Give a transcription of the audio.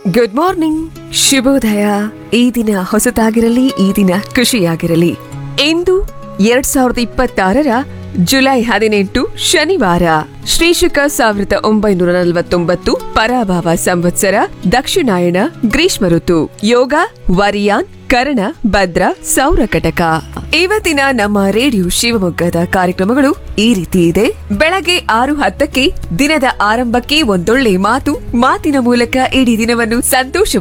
good morning ಶುಭೋದಯ ಈ ದಿನ ಹೊಸತಾಗಿರಲಿ ಈ ದಿನ ಖುಷಿಯಾಗಿರಲಿ ಇಂದು ಎರಡ್ ಸಾವಿರದ ಇಪ್ಪತ್ತಾರರ ಜುಲೈ ಹದಿನೆಂಟು ಶನಿವಾರ ಶ್ರೀಶಕ ಸಾವಿರದ ಒಂಬೈನೂರ ನಲವತ್ತೊಂಬತ್ತು ಪರಾಭಾವ ಸಂವತ್ಸರ ದಕ್ಷಿಣಾಯಣ ಗ್ರೀಷ್ಮ ಋತು ಯೋಗ ವರಿಯಾನ್ ಕರ್ಣ ಭದ್ರ ಸೌರಕಟಕ ಇವತ್ತಿನ ನಮ್ಮ ರೇಡಿಯೋ ಶಿವಮೊಗ್ಗದ ಕಾರ್ಯಕ್ರಮಗಳು ಈ ರೀತಿ ಇದೆ ಬೆಳಗ್ಗೆ ಆರು ಹತ್ತಕ್ಕೆ ದಿನದ ಆರಂಭಕ್ಕೆ ಒಂದೊಳ್ಳೆ ಮಾತು ಮಾತಿನ ಮೂಲಕ ಇಡೀ ದಿನವನ್ನು ಸಂತೋಷ